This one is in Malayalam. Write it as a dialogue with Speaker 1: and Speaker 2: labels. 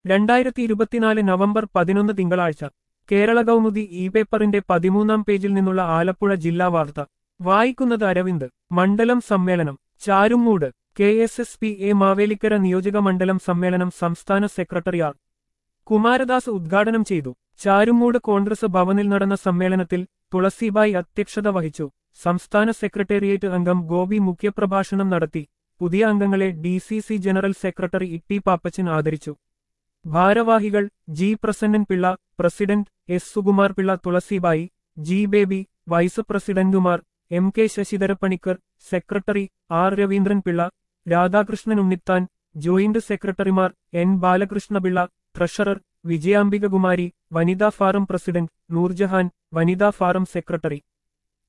Speaker 1: രണ്ടായിരത്തി ഇരുപത്തിനാല് നവംബർ പതിനൊന്ന് തിങ്കളാഴ്ച കേരള കൗമുദി ഇ പേപ്പറിന്റെ പതിമൂന്നാം പേജിൽ നിന്നുള്ള ആലപ്പുഴ ജില്ലാ വാർത്ത വായിക്കുന്നത് അരവിന്ദ് മണ്ഡലം സമ്മേളനം Charummood K S S P A Mavelikkara നിയോജക മണ്ഡലം സമ്മേളനം സംസ്ഥാന സെക്രട്ടറി ആർ കുമാരദാസ് ഉദ്ഘാടനം ചെയ്തു ചാരുമൂട് കോൺഗ്രസ് ഭവനിൽ നടന്ന സമ്മേളനത്തിൽ തുളസിബായി അധ്യക്ഷത വഹിച്ചു സംസ്ഥാന സെക്രട്ടേറിയറ്റ് അംഗം ഗോപി മുഖ്യപ്രഭാഷണം നടത്തി പുതിയ അംഗങ്ങളെ D C C general secretary Itty Pappachan ആദരിച്ചു ഭാരവാഹികൾ G Prasannan Pillai president S Sukumar Pillai Thulasibai G Baby vice പ്രസിഡന്റുമാർ M K Sasidharappanicker secretary R Raveendran Pillai Radhakrishnan Unnithan joint സെക്രട്ടറിമാർ എൻ ബാലകൃഷ്ണപിള്ള ട്രഷറർ വിജയാംബികകുമാരി വനിതാ ഫാറം പ്രസിഡന്റ് നൂർജഹാൻ വനിതാ ഫാറം സെക്രട്ടറി